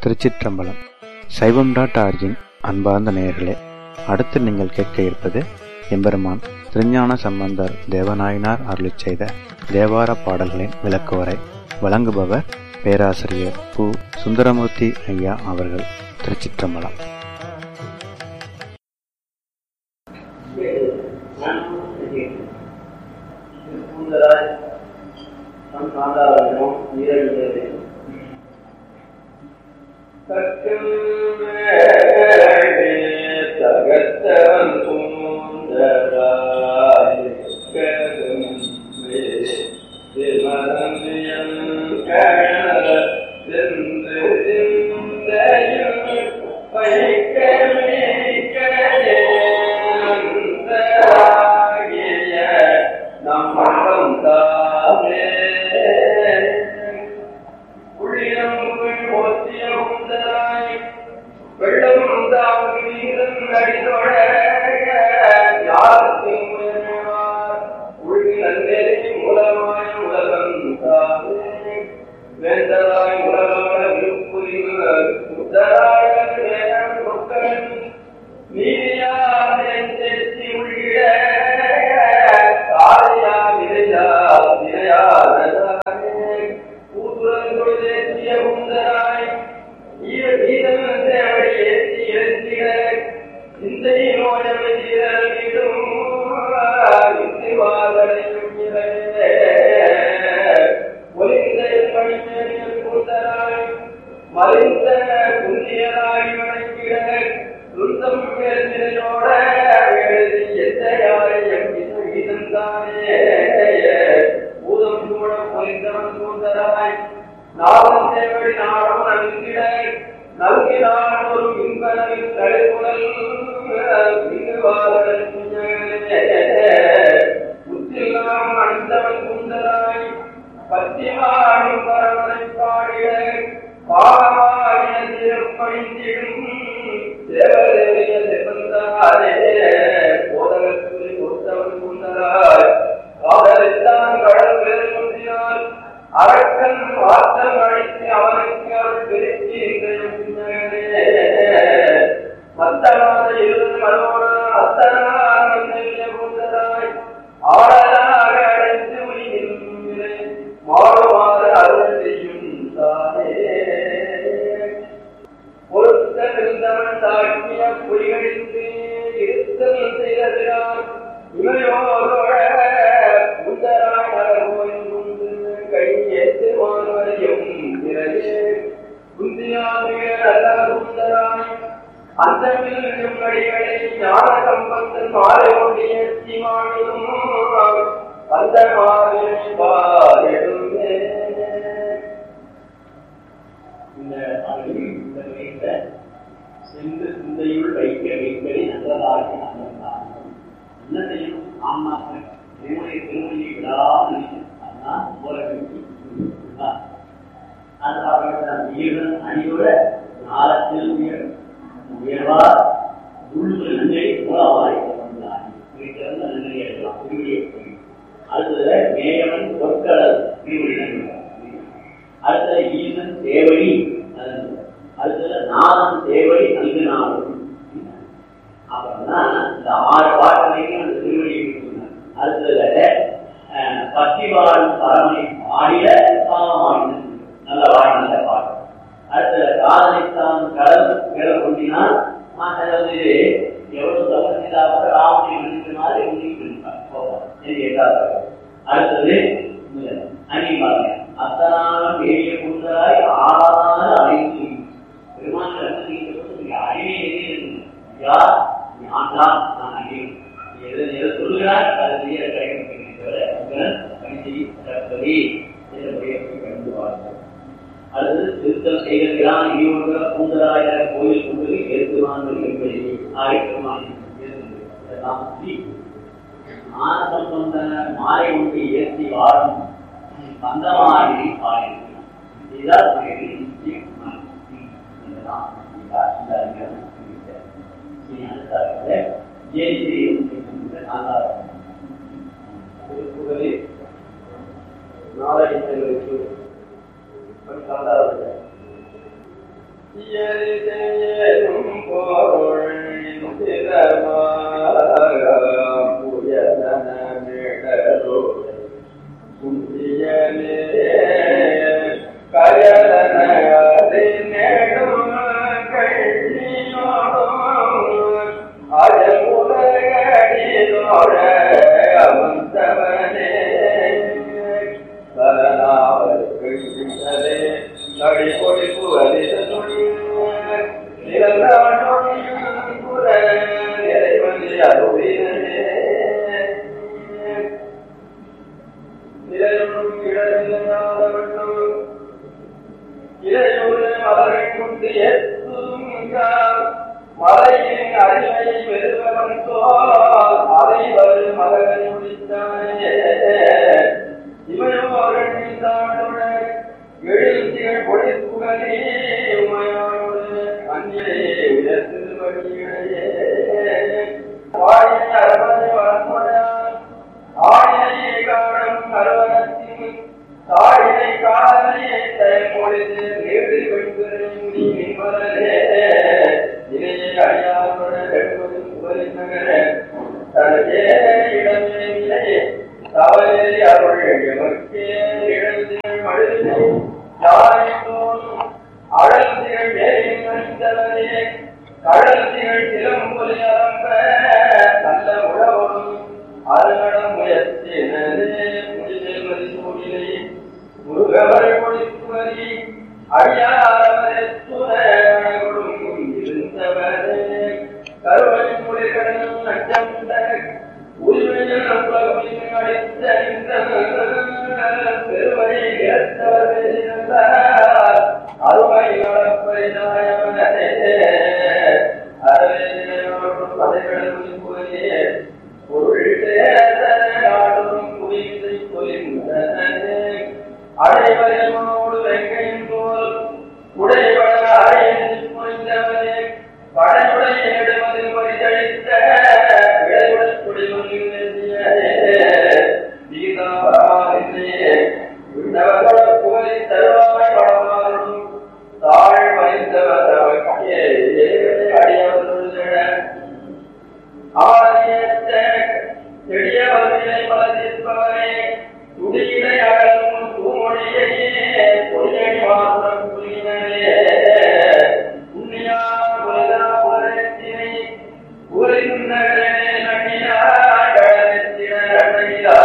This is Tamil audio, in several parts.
திருச்சிற்றம்பலம் சைவம் டாட் ஆர்ஜின் அன்பார்ந்த நேயர்களே அடுத்து நீங்கள் கேட்க இருப்பது எம்பெருமான் திருஞான சம்பந்தர் தேவநாயனார் அருளிச் செய்த தேவார பாடல்களின் விளக்குவரை வழங்குபவர் பேராசிரியர் பு சுந்தரமூர்த்தி ஐயா அவர்கள் திருச்சிற்றம்பலம் சுந்தராய் நம் காந்தாரனும் ஈரவியலை தகத்தவன் சுந்தராய் நம்மம் தாமே உள்ளிடம் போத்தியம் தராய் வெள்ளம் தாங்கு நீரன் அடிதொழ யாருக்கும் உள்ளே மூலமாய் உலகம் தாமே வேந்தராய் உலகான விருப்புரில் முத்தராய வேதம் கொக்கன் நீதியார் செஞ்சி உள்ளிட காரியா விரையா விரையாதே பூதுரன் கொழுதேற்றிய குந்தராய் ஈர வீதம் தேவடி ஏற்றி இறந்திட சிந்தை நோயம் தீரலிடும் இசைவாதனையும் இறையே ஒலிந்த பணிமேனியல் கூந்தராய் மறைந்த புண்ணியராய் வணங்கிட துர்த்தம் மேற்சிலையோட எழுதி எத்தையாய் எம்பிதானே பூதம் சூழ பொலிந்தவன் கூந்தராய் நாதம் தேவடி நாடம் நல்கிட நல்கினான் ஒரு இன்பனின் தலைப்புடல் முத்தில்லாம் அணிந்தவன் குந்தராய் பத்திமாடும் பரவனை பாடிட பாடமாடிய திருப்பணிந்திடும் தேவதேவிய செப்பந்தாரே போதகத்துறை கொடுத்தவன் குந்தராய் காதலித்தான் கடல் வேறு முந்தினால் அரக்கன் வார்த்தம் அழித்து அவனுக்கு அவர் பிரித்து மத்தனாத இருந்த மனோனா அத்தனார் மன்னிய குந்தராய் ஆடலாக அடைந்து உயிரிலே மாறுமாறு அருள் செய்யும் தானே பொருத்தம் இருந்தவன் தாக்கிய புலிகளின்றி இருத்தல் செய்கிறார் இவையோரோட முந்தராய் நரகோயின் முந்து கை ஏற்று மாறுவரையும் பிறகு குந்தியாமிக நல்ல சுந்தராய் அந்த அடிகளை ஞான சம்பந்தன் மாலை கொண்டு ஏற்றி மாணியும் அந்த மாலை பாரிடுமே இந்த அறிவில் இந்த வைத்த சென்று சிந்தையுள் வைக்க வைப்பதை நல்லதாக அமர்ந்தான் என்ன செய்யணும் ஆன்மாக்கள் தேவனுடைய திருமணியை விடாமல் அதுதான் உலகி அது அவர்கள் வீரன் அணியோட நாளத்தில் உயர் உயர்வார் உள்ளுக்கு நன்மை மூலமாய் வந்தார் இருக்கிறது நன்மை எடுக்கலாம் திருவிழியை அடுத்தது மேயவன் பொற்கடல் திருவிழி அடுத்தது ஈசன் தேவடி அடுத்தது நாதன் தேவடி நல்கினாலும் அப்புறம்தான் இந்த ஆறு பாட்டுலையும் அந்த திருவடியை சொன்னார் அடுத்ததுல பத்திவாழும் பரமனை பாடிய பாவமாயின நல்ல வாய் நல்ல பாட்டு அடுத்தது காதலித்தான் கடல் கிள கொண்டினால் அதாவது எவ்வளவு தவறு செய்தாக ராமனை மன்னித்த மாதிரி உன்னிட்டு இருப்பார் அடுத்தது அணிவாங்க அத்தனாலும் பெரிய குந்தராய் ஆறாதான அனைத்து பெருமாள் அறிவே எது யார் நான் தான் நான் அறிவேன் எதை எதை சொல்லுகிறார் அதை செய்ய கிடைக்கிறேன் பணி கண்டு வாழ்க்கை அடுத்தது திருத்தம் செய்கிறான் இனியோட பூந்தராய கோயில் கொண்டு ஏற்றுவான் எப்படி ஆயிரமான் ஞான சம்பந்த மாலை ஒன்று ஏற்றி வாழும் பந்தமாகி பாடியிருக்கிறான் இதுதான் நிச்சயம் இதுதான் இந்த அறிஞர் நாளைக்கு மலையின் அறிவை பெறுவன் தோல் அதை வரும் மகனை முடித்தானே இவனும் அவர்கள் தாண்டுட எழுத்திகள் பொழிப்புகளே உமையானோடு அந்நிலே உயர்த்து வழியிடையே வாழினை அரவணை வளர்முடையான் ஆழினை காணும் அலுவலத்தின் தாழினை காலனை தயமொழிது நேடு வெண்பெறை முடி மின்வரலே இணையை அழியாருடன் வெண்பது புகழின் நகர தனக்கே இடமே நிலையே தவறே அருள் எமக்கே இழந்திகள் மழுதினை யாரை தோணும் அழல் திகழ் மேலின் மனிதவரே கடல் திகழ் சிலம்பொலி அலம்ப நல்ல உழவனும் அருநடம் முயற்சினரே முடிதேவரி சூழிலை முருகவர் கொடுத்துவரி அழியாரவரே துணரும் இருந்தவரே கருவை மொழிகளும் நஞ்சம் உரிமையில் உலகின் அடித்த பெருமை ஏற்றவர் இருந்தார் அருமை நடப்பை நாயவனே அரவேனும் பதைகளும் கூறியே பொருள் நாடும் குவிந்தை பொலிந்தனே அடைவரையோடு வெங்கையின் போல் உடையவன அறையின் புரிந்தவனே படையுடைய ஏடுமதில் பரிதளித்த இடையுடன் குடிமொழியில் எழுதியதே கீதா பரமாதிசையே விண்ணவர்கள புகழி தருவாய் படமாறும் தாழ் மறைந்தவர் தவக்கே அடியவர்கள் ஆரியத்த எளிய வகையை மலர்ந்திருப்பவரே துடியினை அகலும் தூமொழியையே பொய்யடி மாத்திரம் புரியினரே உண்மையா புரிதா புரத்தினை புரிந்தவரே நன்னியா கடத்தின நன்னியா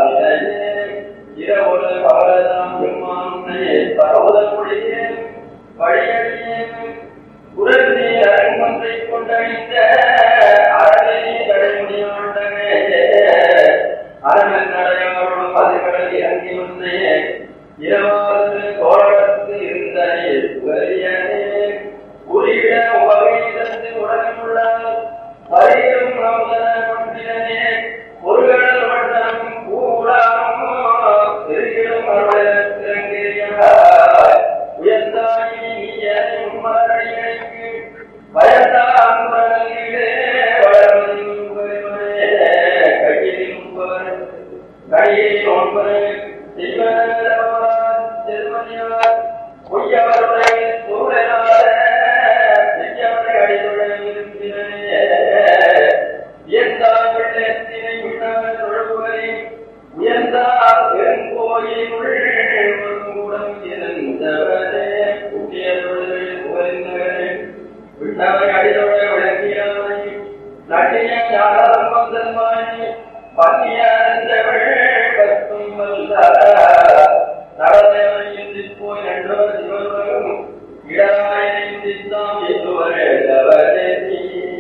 இரவு பகலதாம் பெருமானுடைய பரவத மொழியே வழியடியே குரந்தி அரங்கொன்றை கொண்டழிந்த அரணி தடைமுடியாண்டனே அரங்கன் நடையாரோடு பதிகளில் இறங்கி வந்தே இரவாறு தோழத்து இருந்தனே புகழியனே உரியிட உபகையிலிருந்து உடனுள்ள பரியும் நமுதன மன்றினே பொருள்கள் வண்ணம் கூடாமோ திருகிடும் அருளத்திரங்கிரியாய் உயர்ந்தாயி நீயனை உம்மரடிகளுக்கு பயந்தான் உலகிலே வளர்வதின் உபரிவனே கையில் உம்பவர் கையில் ஒன்பவர் செய்வனவரான் செல்வனியார் பொய்யவருடைய சூழலாத செய்யவரை அடித்துடன் இருந்தினே வியந்தான் வெள்ளத்தினை உண்ணவர் தொழுவரை உயர்ந்தார் பெருங்கோயிலுள் கூடம் இருந்தவரே குட்டியருள் புகழ்ந்தவரே விண்ணவை அடிதொட விளக்கியானை நட்டிய ஞான சம்பந்தமாய் பன்னிய அறிந்தவள் பத்தும் வல்ல நடந்தவன் இந்திப் போய் நன்றவர் சிவனுலகம் இடாய இந்தித்தாம் எதுவரே தவறே நீ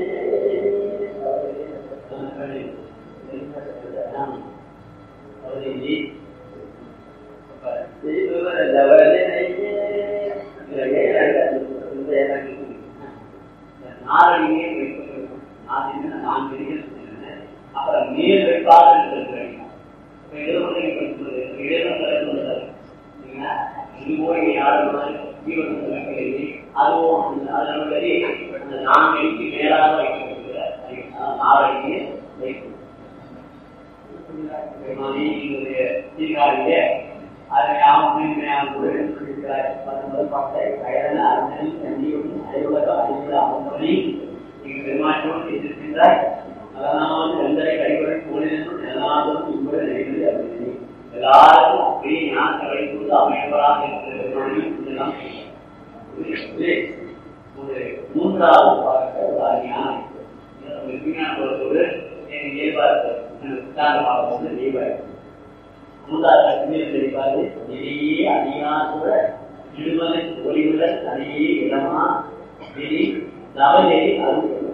நாரடியே வைக்கப்பட்டிருக்கும் நாலு நான் பெரிய அப்புறம் மேல் வைப்பாளர் இருக்கிறேன் எழுபதை படிப்பது எழுபது இது போய் யாரும் ஜீவன் சொல்லி அதுவும் அதனால அந்த நான் எழுதி மேலாக வைக்கப்பட்டிருக்கிறார் நாரடியே வைக்கும் சீர்காழியே அதை யாவும் இருக்கிறார் பத்தொன்பது பத்தை வயதான அரசனின் தண்ணியும் ஆண்டவன் செய்திருக்கின்றாய் அதனால் வெந்தரை கைவரை போலினும் எல்லாரும் இன்புற நிறைந்தது அப்படின்னு எல்லாருக்கும் அப்படியே ஞான கிடைக்கும் அமையவராக இருக்கிற ஒரு மூன்றாவது பார்க்க ஒரு அருமையான விஞ்ஞானத்தோடு எனக்கு இயல்பாக சித்தாந்தமாக வந்து இயல்பாக மூன்றாவது கட்டுமையை தெரிவிப்பாரு நிறைய அதிகாரத்தோட இருமலை ஒளிவுடன் அதையே இடமா விதி நவநெறி அருள்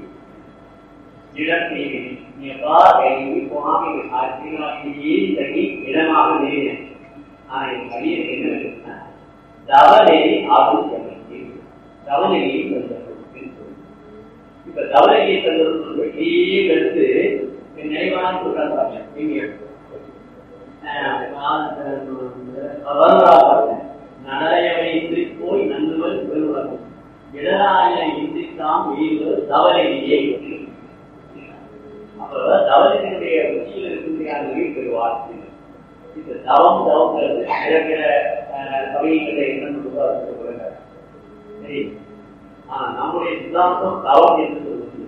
இடம் நீ எப்பா கைவி போனாம ஆட்சியே தங்கி இடமாக நேரினேன் ஆனா என் வழியை என்ன இருக்குன்னா தவநெறி ஆகும் தவநெறியை தந்தது இப்ப தவநெறியை தந்தது வெளியே எடுத்து நினைவான சொல்றாங்க இங்க நடலையவை இன்றி போய் நன்றுவல் பெருவரும் இடராய இன்றி தாம் எய்வது தவறையே அப்ப தவறினுடைய ருச்சியில் இருக்கின்ற பெறுவார் இந்த தவம் தவங்கிறது பிற கவிகளை என்ன சரி ஆனா நம்முடைய சித்தாந்தம் தவம் என்று சொல்வது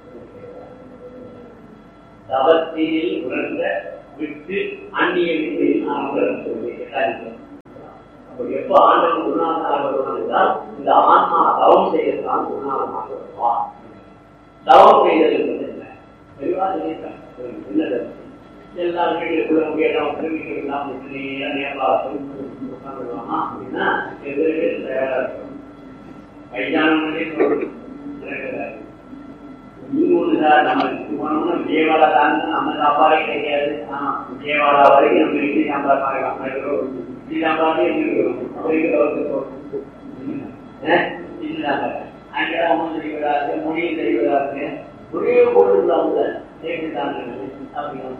தவத்தினில் உணர்ந்த விட்டு அந்நிய வித்தையில் நாம் சொல்வேன் எப்ப ஆண்டவன் குருநாதனாக வருவான் என்றால் இந்த ஆன்மா தவம் செய்யத்தான் குருநாதனாக வருவான் தவம் செய்தல் என்பது என்ன தெளிவாக என்ன எல்லா வீட்டுக்குள்ள கேட்டோம் திரும்பிகள் எல்லாம் நேபாளம் உட்காந்துருவாமா அப்படின்னா எதிர்க்கு தயாரா இருக்கும் வைஜானே நீங்க ஒண்ணு சார் நம்ம போனோம்னா விஜயவாடா தான் நம்ம சாப்பாடே கிடைக்காது ஆமா விஜயவாடா வரைக்கும் நம்ம இட்லி சாம்பார் பார்க்கலாம் இட்லி சாம்பாரே இருக்கிறோம் இட்லி சாம்பார் அங்கே அம்மன் தெரிவதாக மொழியும் தெரிவதாக ஒரே பொருள் அவங்க சேர்த்துட்டாங்க அப்படின்னா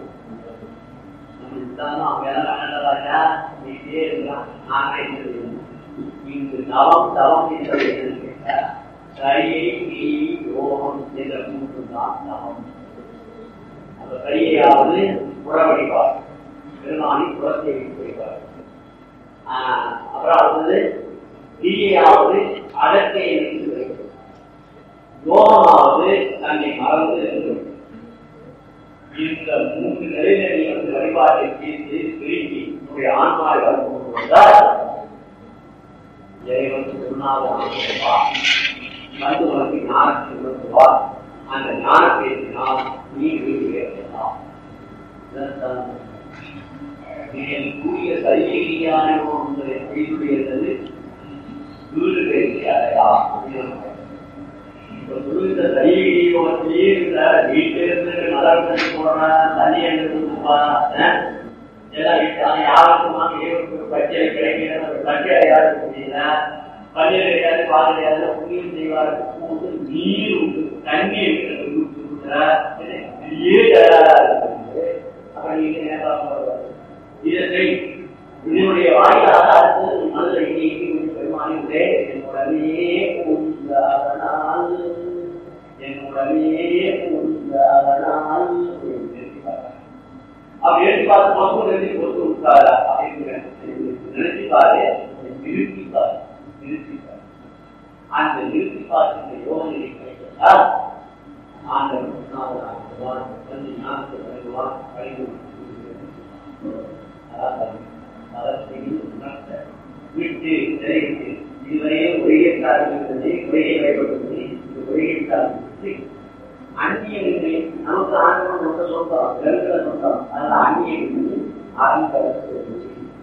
ராஜா நீட்டே இருக்கலாம் நானே இங்கு தவம் தவம் என்பது என்னன்னு கேட்டா கரியை நீ யோகம் என்ற மூன்று தான் தவம் அந்த கரியையாவது புறவடிப்பார் பெருமானி புறத்தை வைப்பார் அப்புறம் அடுத்தது தீயையாவது அடக்கை இருந்து வைக்கும் யோகமாவது தன்னை மறந்து இருந்து இந்த மூன்று நிலையில நீ வந்து வழிபாட்டை தீர்த்து திரும்பி உன்னுடைய ஆன்மாவை வந்து வந்தால் இறைவன் குருநாத வந்து உனக்கு ஞானத்தை உணர்த்துவார் அந்த ஞானத்தை நாம் நீ விரும்புகிறதா கூடிய சரீரியான ஒன்றை அறிவுடையது வீடு பேசி அடையா இந்த சரீரத்திலேயே இருந்த வீட்டில இருந்து மலர் பண்ணி போடுறான் தண்ணி எடுத்து எல்லாம் வீட்டு யாருக்கும் பச்சை கிடைக்கிற பச்சை யாருக்கு முடியல பள்ளியில் கிடையாது பால் கிடையாது புண்ணியம் செய்வாருக்கு போது நீர் உண்டு தண்ணி இருக்கிறது அப்ப நீங்க இதை இதனுடைய வாயிலாக அடுத்து மனதை நீக்கி பெருமானிலே என்னுடனே உண்டாதனால் என்னுடனே உண்டாதனால் அப்படி எடுத்து பார்த்து மொத்தம் நிறுத்தி கொடுத்து விட்டாரா அப்படின்னு நிறுத்தி பாரு நிறுத்தி பாரு நிறுத்தி பாரு அந்த நிறுத்தி பார்க்கின்ற யோகனை கிடைத்தால் ஆண்டவன் வந்து ஞானத்தை வழங்குவான் வழங்குவான் விட்டு தெரிவித்து இதுவரையே ஒரே காரணத்தை ஒரே வழிபடுத்தி இது ஒரே காரணத்தை அந்நிய வித்தை நமக்கு ஆண்டவன் நமக்கு சொந்தம் வெறுக்கிற சொந்தம் அதனால அந்நிய வித்தை ஆரம்ப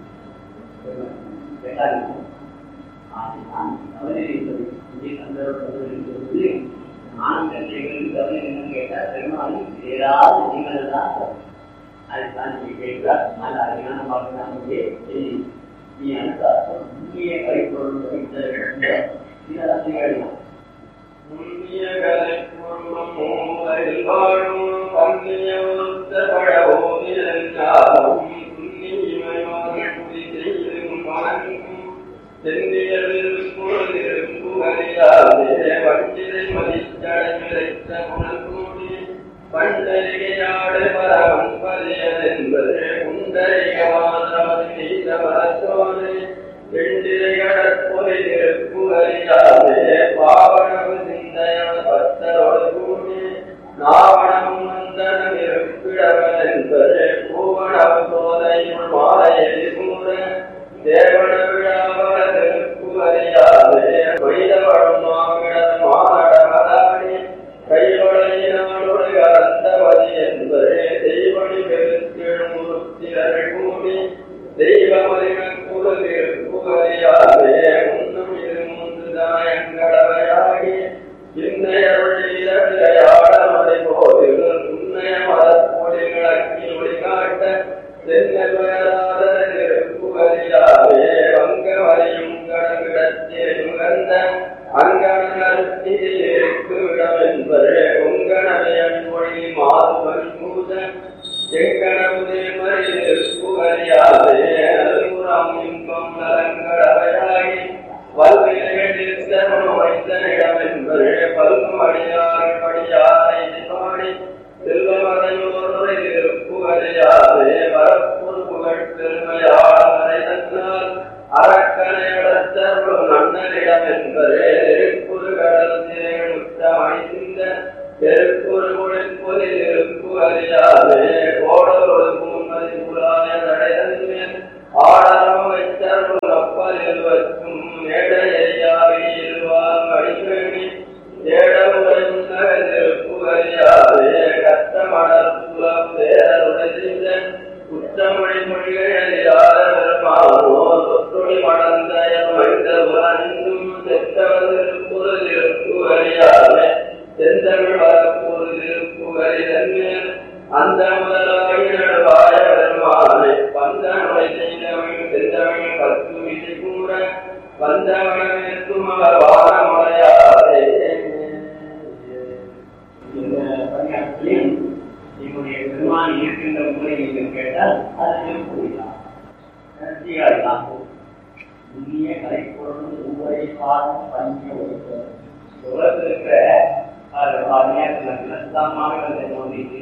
என்னன்னு கேட்டா பெருமாள் ஏதாவது நீங்கள் தான் அதுதான் நீ கேட்கிறார் அந்த அருமையான வாக்குனாலே நீ அனுசாரம் உண்மையை கைப்பொருள் இதெல்லாம் கேட்கலாம் புண்ணிய கலைக்குள்ளும் மூலையில் வாழும் பன்னியமுத்த பழவோம் இருந்தாலும் புண்ணியமயமான குடி செய்யும் வணங்கும் செந்தியலில் பொழுதிலும் புகழியாதே வண்டிலை மதிச்சடைமிழைத்த குணங்கூடி பண்டரிகையாடு பரவன் பரியதென்பது குண்டரிகமாதாது நீத வரத்தோடு வெண்டிரைகடற்பொலை நெருப்பு அறியாதே பாவனவு சிந்தையான பக்தரோடு கூடி இடத்தே நுகர்ந்த அங்கணத்திற்கு விடம் என்பது உங்கணவையன் மொழி மாதுவன் மூத செங்கணமுதே மறியில் புகழியாதே அல்புறம் இன்பம் நலங்கடவையாகி வல்வினைகளில் சர்வம் வைத்தனிடம் என்பது பல்கும் அடியார் படியாரை பாடி செல்வமதையோரை புகழியாதே வரப்பொரு புகழ் பெருமையாளரை தன்னால் அரக்கனையடத்தருளும் நன்னரிடம் என்பதே திருக்குறு கடல் திரைமுத்தமணிந்த தெருக்குறு பொழில் இருப்பு அறியாதே கோடலோடு பூமதி புலாய தடைதன்மேல் ஆடலம் வைத்தருள் அப்பலில் வற்றும் மேடையாவியில் வாம் அடிக்கணி ஏடமுடன் திருப்பு அறியாதே கத்தமடல் புலம் தேருடைய குற்றமொழி மொழிகளிலாத பெருமானோ தொற்றொழி மடந்த மனித புலனும் செத்தவர் பொருள் இருப்பு அறியாதே செந்தமிழ் வரப்பொருள் இருப்பு அறிதன்மேல் அந்த முதலாகி நடுவாய பெருமானை பந்தனை செய்தவன் செந்தமிழ் பத்து விதி கூற வந்தவனமேற்கும் அவர் வானமுறையாதே இந்த பணியாற்றில் என்னுடைய பெருமான் இருக்கின்ற முறை நீங்கள் கேட்டால் அது புரியலாம் கடைசியாக இந்திய கலைப்பொருள் ஒவ்வொரு பாடம் பஞ்ச உலகத்தில் இருக்கிற அது பாருங்க தோன்றிட்டு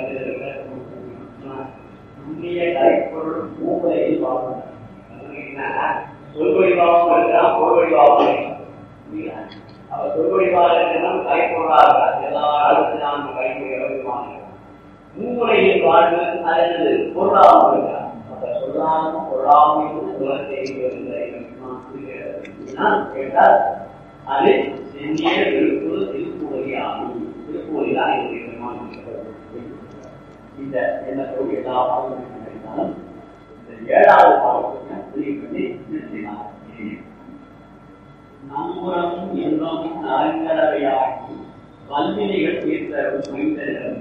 இந்திய கலைப்பொருள் மூவரை பாவம் சொல்வழி பாவம் இருக்கலாம் பொருள்வழி பாவம் இருக்கலாம் அவர் சொல்வழிவாக இருக்கிறான் கைப்பொருளாக எல்லா அடுத்து நான் கைப்பொருளாக மூளையில் வாழ்வு அல்லது பொருளாமல் இருக்கிறார் அவர் சொல்லாமல் பொருளாமல் உலகத்தை கேட்டால் அது சென்னிய விழுப்புறு திருப்பூரியாமி திருப்பூரிதான் என்னுடைய பெருமான் இந்த என்ன சொல்லி எல்லா பாடங்களும் கிடைத்தாலும் இந்த ஏழாவது பாடத்தை புரிய பண்ணி நிறுத்தினார் நம்புறமும் இன்பமும் நலங்கடவையாகி வல்வினைகள் தீர்த்தரும் புரிந்த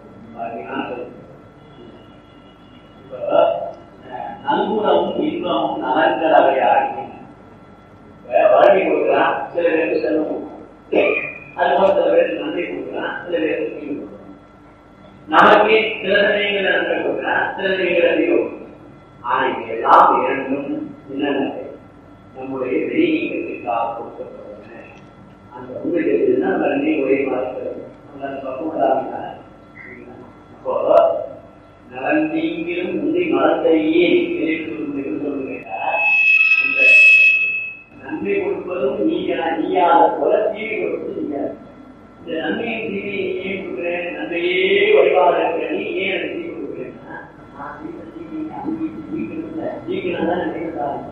நல்குணமும் இன்பமும் நலங்கடவையாகி வழங்கி கொடுக்கிறான் சில பேருக்கு செல்வம் அது போல சில பேருக்கு நன்றி கொடுக்கிறான் சில பேருக்கு தீங்கு கொடுக்கிறான் நமக்கு சில சமயங்கள் நன்மை கொடுக்கிறான் சில சமயங்கள் அதிகம் ஆனா இங்க எல்லாம் இரண்டும் என்னென்ன நம்முடைய வெளியீட்டுக்காக கொடுக்கப்படுவன அந்த உண்மை தெரிஞ்சதுன்னா நம்ம ரெண்டையும் ஒரே மாதிரி அந்த பக்குவம் அப்போ நலன் நீங்கிலும் உண்மை மலத்தையே சொல்லுங்க அந்த நன்மை கொடுப்பதும் நீங்க நீயாத போல தீவி கொடுப்பது நீங்க இந்த நன்மையும் தீவியை ஏன் கொடுக்குறேன் நன்மையே வழிபாடு இருக்கிற நீ ஏன் எனக்கு தீவி கொடுக்குறேன்னா நான் தீவிர தீவி அனுபவித்து தீவிரம் இல்லை தீவிரம் தான் நினைக்கிறாங்க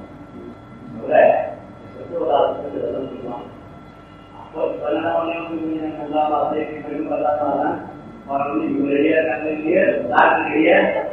அப்போ நல்லா வார்த்தை வரணும் இவங்க ரெடியா இருக்காங்க இல்லையா டாக்டர் ரெடியா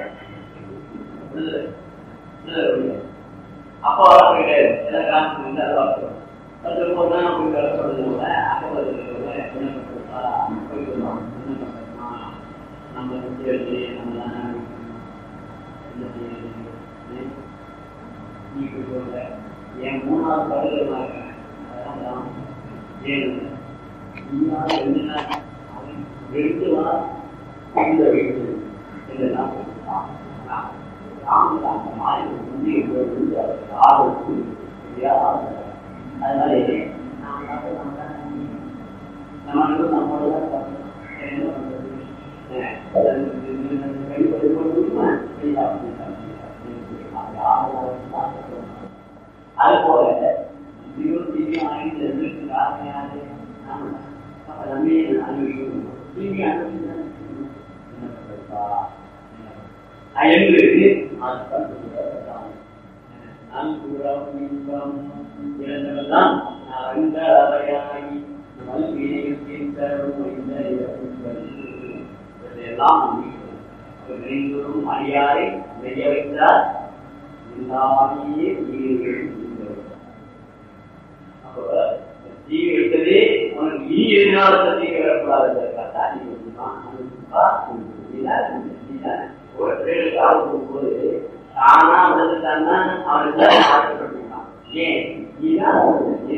அப்போ வளர்ப்பு கிடையாது எல்லாம் காமிச்சு வந்து அதை வளர்த்துறோம் அது போது தான் போய் வேலை சொல்றதுல அப்போ என்ன பண்ணுறா போய் சொல்லுவோம் என்ன பண்ணுறோமா நம்ம வந்து நம்ம தான் என்ன செய்யறது நீ போய் சொல்ற என் மூணாவது படுதல் இருக்கேன் அதான் ஏழு நீயாவது ரெண்டு நாள் அவன் ரெண்டு வாரம் இந்த வீட்டு இந்த நாள் ராமன் அந்த மாதிரி வந்து இருந்து ஆபத்து அதனால நம்ம நம்மளோட தான் என்ன பண்றது அது போல இருபத்தி ஐந்து ரெண்டு ஆசையாது அப்ப நம்ம அனுபவிக்கணும் நீங்க அனுபவிச்சு என்ன பண்றதா என்று நன்புறம் இன்பம் இழந்தவெல்லாம் அந்த அவையாகி இதெல்லாம் நம்பிக்கணும் அடியாரை செய்ய வைத்தார் எல்லாமே அப்போ தீ வைத்ததே உனக்கு நீ எதிராளத்தை தீங்க வரக்கூடாதுன்றதுக்காக நீ ஒரு ட்ரெயினுக்கு ஆள் போகும்போது தானா வந்துட்டான்னா அவனுக்கு ஆசைப்பட்டுருக்கான் ஏன் நீதான்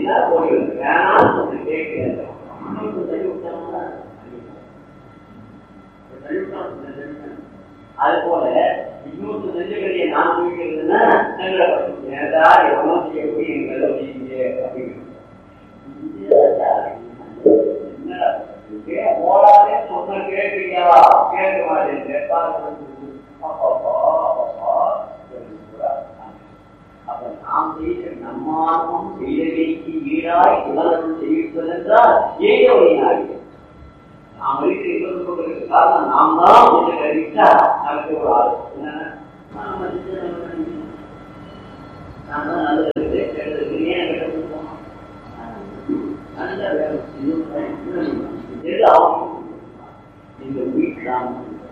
ஈடாய் உலகம் செய்விப்பதென்றால் ஏக வழியாகிறது நாம் இருக்கிற இருபது கொண்டிருக்க காரணம் நாம் தான் என்று கருதிட்டா நமக்கு ஒரு ஆள் என்னன்னா நான் மனுஷன் நான் தான் நல்லது கெட்டது ஏன் கெட்டது போனோம் நல்ல வேலை செய்யும் எது ஆகும் இந்த வீட்டில்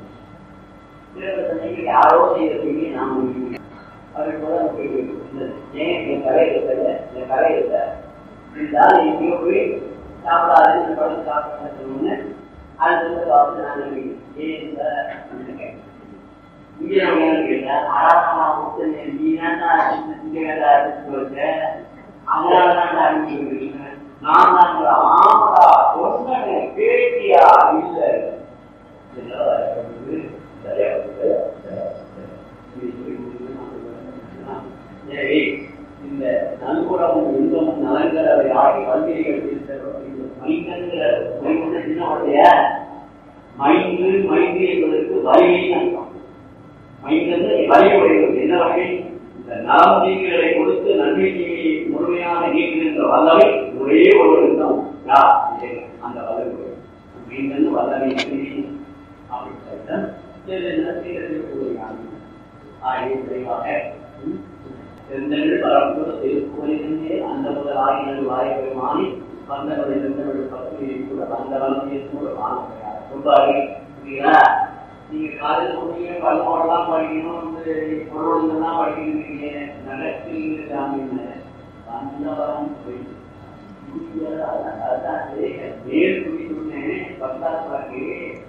யாரோ செய்யறதுக்கு நாம் அது போல ஏன் என் கரை இருக்கல என் கரை இல்லை இருந்தால் எங்கேயோ போய் சாப்பிடாது இந்த படம் சாப்பிடணும்னு அது வந்து பார்த்து நான் ஏன் சார் இங்கே நம்ம என்ன கேட்டேன் அழகா நீ தான் இங்கே வச்ச அதனால தான் ஆரம்பிச்சு நான் தான் ஆமாடா சொன்னேன் பேட்டியா இல்லை எனவே இந்த நல்குணமும் இன்பமும் நலன்களை ஆகி வந்திரிகள் மைந்தங்கிற மைந்த சின்னவடைய மைந்து மைந்து என்பதற்கு வலிமை அர்த்தம் மைந்தது வலியுடையது என்ன வகை இந்த நலம் தீங்குகளை கொடுத்து நன்மை தீமையை முழுமையாக நீக்குகின்ற வல்லமை ஒரே ஒருவருக்கு தான் யார் அந்த வல்லமை மைந்தன் வல்லமை அப்படிப்பட்ட ஆகிய விரைவாக செந்தமிழ் பரப்பு திருப்புவலிருந்தே அந்த முதல் ஆயிரம் வாய்ப்பெருமானி வந்தவரை செந்தமிழ் பக்தியை கூட வந்த வளர்ச்சியை கூட வாங்க சொல்றாரு புரியுதா நீங்க காலேஜ் சொன்னீங்க பள்ளமெல்லாம் படிக்கணும் வந்து பொருள்லாம் படிக்கிறீங்க நடக்கிறீங்க சாமின்னு வந்தவரம் போய் மேல் குடி சொன்னேன் பத்தாம் கிளாக்கு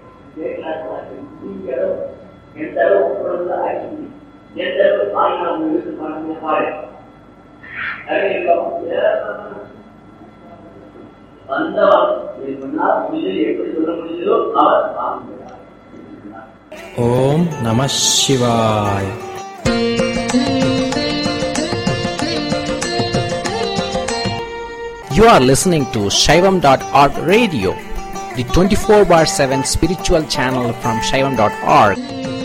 எந்த அளவு ஆகி எந்த அளவு தாய்நாள் இருந்து பாருங்க பாரு வந்தவன் சொன்னால் முடிஞ்சது எப்படி சொல்ல முடியுதோ அவர் வாங்குகிறார் ஓம் நம சிவாய் You are listening to Shaivam.org radio, the 24 bar 7 spiritual channel from Shaivam.org.